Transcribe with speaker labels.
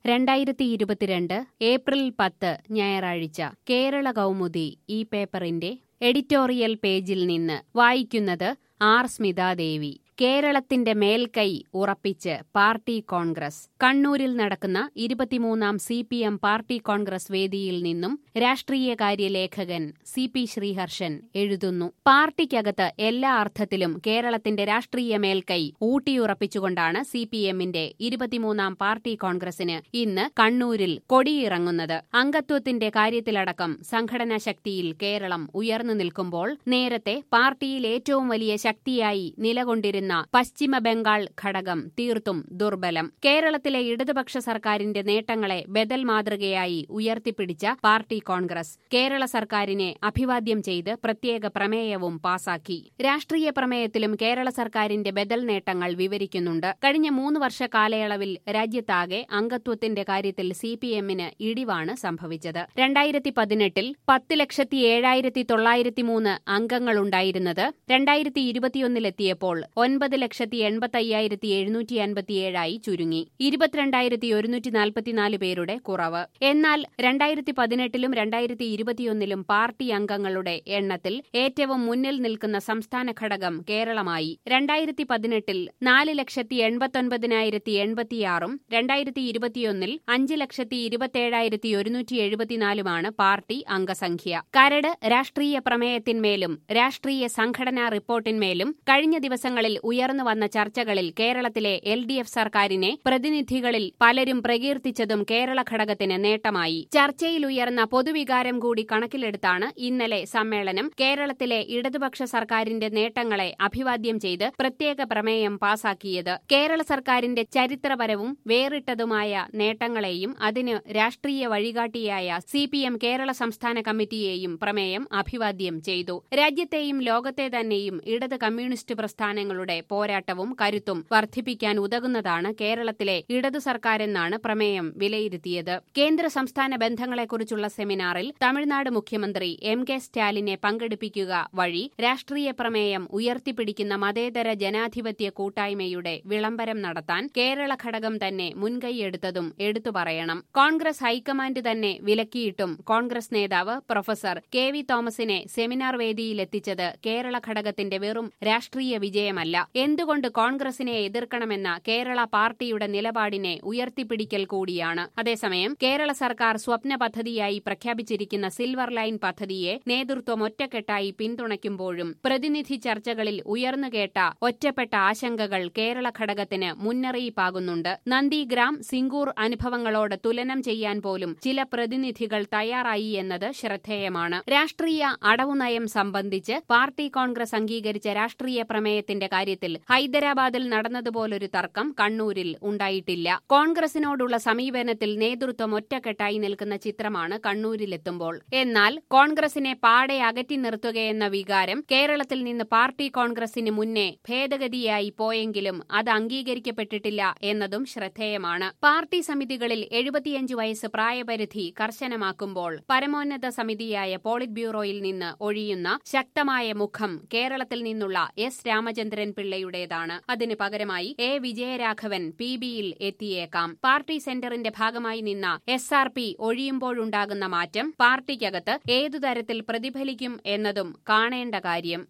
Speaker 1: രണ്ടായിരത്തി ഇരുപത്തിരണ്ട് ഏപ്രിൽ പത്ത് ഞായറാഴ്ച കേരള കൗമുദി ഈ പേപ്പറിന്റെ എഡിറ്റോറിയൽ പേജിൽ നിന്ന് വായിക്കുന്നത് ആർ സ്മിതാദേവി കേരളത്തിന്റെ മേൽക്കൈ ഉറപ്പിച്ച് പാർട്ടി കോൺഗ്രസ് കണ്ണൂരിൽ നടക്കുന്ന ഇരുപത്തിമൂന്നാം C P M party congress വേദിയിൽ നിന്നും രാഷ്ട്രീയകാര്യ ലേഖകൻ സി പി ശ്രീഹർഷൻ എഴുതുന്നു പാർട്ടിക്കകത്ത് എല്ലാ അർത്ഥത്തിലും കേരളത്തിന്റെ രാഷ്ട്രീയ മേൽക്കൈ ഊട്ടിയുറപ്പിച്ചുകൊണ്ടാണ് സി പി എമ്മിന്റെ ഇരുപത്തിമൂന്നാം പാർട്ടി കോൺഗ്രസിന് ഇന്ന് കണ്ണൂരിൽ കൊടിയിറങ്ങുന്നത് അംഗത്വത്തിന്റെ കാര്യത്തിലടക്കം സംഘടനാ ശക്തിയിൽ കേരളം ഉയർന്നു നിൽക്കുമ്പോൾ നേരത്തെ പാർട്ടിയിൽ ഏറ്റവും വലിയ ശക്തിയായി നിലകൊണ്ടിരുന്ന പശ്ചിമ ബംഗാൾ ഘടകം തീർത്തും ദുർബലം കേരളത്തിലെ ഇടതുപക്ഷ സർക്കാരിന്റെ നേട്ടങ്ങളെ ബദൽ മാതൃകയായി ഉയർത്തിപ്പിടിച്ച പാർട്ടി കോൺഗ്രസ് കേരള സർക്കാരിനെ അഭിവാദ്യം ചെയ്ത് പ്രത്യേക പ്രമേയവും പാസാക്കി രാഷ്ട്രീയ പ്രമേയത്തിലും കേരള സർക്കാരിന്റെ ബദൽ നേട്ടങ്ങൾ വിവരിക്കുന്നുണ്ട് കഴിഞ്ഞ മൂന്ന് വർഷ കാലയളവിൽ രാജ്യത്താകെ അംഗത്വത്തിന്റെ കാര്യത്തിൽ സി പി എമ്മിന് ഇടിവാണ് സംഭവിച്ചത് രണ്ടായിരത്തി പതിനെട്ടിൽ പത്ത് ലക്ഷത്തി ഏഴായിരത്തി തൊള്ളായിരത്തി മൂന്ന് അംഗങ്ങളുണ്ടായിരുന്നത് രണ്ടായിരത്തി ഇരുപത്തിയൊന്നിലെത്തിയപ്പോൾ ഒൻപത് ലക്ഷത്തി എൺപത്തി അയ്യായിരത്തി എഴുന്നൂറ്റി അൻപത്തിയേഴായി ചുരുങ്ങി ഇരുപത്തിരണ്ടായിരത്തി ഒരുന്നൂറ്റി നാൽപ്പത്തിനാല് പേരുടെ കുറവ് എന്നാൽ രണ്ടായിരത്തി പതിനെട്ടിലും രണ്ടായിരത്തി ഇരുപത്തിയൊന്നിലും പാർട്ടി അംഗങ്ങളുടെ എണ്ണത്തിൽ ഏറ്റവും മുന്നിൽ നിൽക്കുന്ന സംസ്ഥാന ഘടകം കേരളമായി രണ്ടായിരത്തി പതിനെട്ടിൽ നാല് ലക്ഷത്തി എൺപത്തൊൻപതിനായിരത്തി എൺപത്തിയാറും രണ്ടായിരത്തി ഇരുപത്തിയൊന്നിൽ അഞ്ച് ലക്ഷത്തി ഇരുപത്തിയേഴായിരത്തി ഒരുന്നൂറ്റി എഴുപത്തിനാലുമാണ് പാർട്ടി അംഗസംഖ്യ കരട് രാഷ്ട്രീയ പ്രമേയത്തിന്മേലും രാഷ്ട്രീയ സംഘടനാ റിപ്പോർട്ടിന്മേലും കഴിഞ്ഞ ദിവസങ്ങളിൽ ഉയർന്നു വന്ന ചർച്ചകളിൽ കേരളത്തിലെ എൽ ഡി എഫ് സർക്കാരിനെ പ്രതിനിധികളിൽ പലരും പ്രകീർത്തിച്ചതും കേരള ഘടകത്തിന് നേട്ടമായി ചർച്ചയിൽ ഉയർന്ന പൊതുവികാരം കൂടി കണക്കിലെടുത്താണ് ഇന്നലെ സമ്മേളനം കേരളത്തിലെ ഇടതുപക്ഷ സർക്കാരിന്റെ നേട്ടങ്ങളെ അഭിവാദ്യം ചെയ്ത് പ്രത്യേക പ്രമേയം പാസാക്കിയത് കേരള സർക്കാരിന്റെ ചരിത്രപരവും വേറിട്ടതുമായ നേട്ടങ്ങളെയും അതിന് രാഷ്ട്രീയ വഴികാട്ടിയായ സി പി എം കേരള സംസ്ഥാന കമ്മിറ്റിയെയും പ്രമേയം അഭിവാദ്യം ചെയ്തു രാജ്യത്തെയും ലോകത്തെ തന്നെയും ഇടത് കമ്മ്യൂണിസ്റ്റ് പ്രസ്ഥാനങ്ങളുടെ പോരാട്ടവും കരുത്തും വർദ്ധിപ്പിക്കാൻ ഉതകുന്നതാണ് കേരളത്തിലെ ഇടതു സർക്കാരെന്നാണ് പ്രമേയം വിലയിരുത്തിയത് കേന്ദ്ര സംസ്ഥാന ബന്ധങ്ങളെക്കുറിച്ചുള്ള സെമിനാറിൽ തമിഴ്നാട് മുഖ്യമന്ത്രി എം കെ സ്റ്റാലിനെ പങ്കെടുപ്പിക്കുക വഴി രാഷ്ട്രീയ പ്രമേയം ഉയർത്തിപ്പിടിക്കുന്ന മതേതര ജനാധിപത്യ കൂട്ടായ്മയുടെ വിളംബരം നടത്താൻ കേരള ഘടകം തന്നെ മുൻകൈയെടുത്തതും എടുത്തു പറയണം കോൺഗ്രസ് ഹൈക്കമാൻഡ് തന്നെ വിലക്കിയിട്ടും കോൺഗ്രസ് നേതാവ് പ്രൊഫസർ കെ വി തോമസിനെ സെമിനാർ വേദിയിലെത്തിച്ചത് കേരള ഘടകത്തിന്റെ വെറും രാഷ്ട്രീയ വിജയമല്ല എന്തുകൊണ്ട് കോൺഗ്രസിനെ എതിർക്കണമെന്ന കേരള പാർട്ടിയുടെ നിലപാടിനെ ഉയർത്തിപ്പിടിക്കൽ കൂടിയാണ് അതേസമയം കേരള സർക്കാർ സ്വപ്ന പദ്ധതിയായി പ്രഖ്യാപിച്ചിരിക്കുന്ന സിൽവർ ലൈൻ പദ്ധതിയെ നേതൃത്വം ഒറ്റക്കെട്ടായി പിന്തുണയ്ക്കുമ്പോഴും പ്രതിനിധി ചർച്ചകളിൽ ഉയർന്നുകേട്ട ഒറ്റപ്പെട്ട ആശങ്കകൾ കേരള ഘടകത്തിന് മുന്നറിയിപ്പാകുന്നുണ്ട് നന്ദിഗ്രാം സിംഗൂർ അനുഭവങ്ങളോട് തുലനം ചെയ്യാൻ പോലും ചില പ്രതിനിധികൾ തയ്യാറായി എന്നത് ശ്രദ്ധേയമാണ് രാഷ്ട്രീയ അടവുനയം സംബന്ധിച്ച് പാർട്ടി കോൺഗ്രസ് അംഗീകരിച്ച രാഷ്ട്രീയ പ്രമേയത്തിന്റെ കാര്യത്തിൽ ഹൈദരാബാദിൽ നടന്നതുപോലൊരു തർക്കം കണ്ണൂരിൽ ഉണ്ടായിട്ടില്ല കോൺഗ്രസിനോടുള്ള സമീപനത്തിൽ നേതൃത്വം ഒറ്റക്കെട്ടായി നിൽക്കുന്ന ചിത്രമാണ് കണ്ണൂരിലെത്തുമ്പോൾ എന്നാൽ കോൺഗ്രസിനെ പാടെ അകറ്റി നിർത്തുകയെന്ന വികാരം കേരളത്തിൽ നിന്ന് പാർട്ടി കോൺഗ്രസിന് മുന്നേ ഭേദഗതിയായി പോയെങ്കിലും അത് അംഗീകരിക്കപ്പെട്ടിട്ടില്ല എന്നതും ശ്രദ്ധേയമാണ് പാർട്ടി സമിതികളിൽ എഴുപത്തിയഞ്ച് വയസ്സ് പ്രായപരിധി കർശനമാക്കുമ്പോൾ പരമോന്നത സമിതിയായ പോളിറ്റ് ബ്യൂറോയിൽ നിന്ന് ഒഴിയുന്ന ശക്തമായ മുഖം കേരളത്തിൽ നിന്നുള്ള എസ് രാമചന്ദ്രൻ പിള്ളയുടേതാണ് അതിന് പകരമായി എ വിജയരാഘവൻ പി ബിയിൽ എത്തിയേക്കാം പാർട്ടി സെന്ററിന്റെ ഭാഗമായി നിന്ന എസ് ആർ പി ഒഴിയുമ്പോഴുണ്ടാകുന്ന മാറ്റം പാർട്ടിക്കകത്ത് ഏതുതരത്തിൽ പ്രതിഫലിക്കും എന്നതും കാണേണ്ട കാര്യം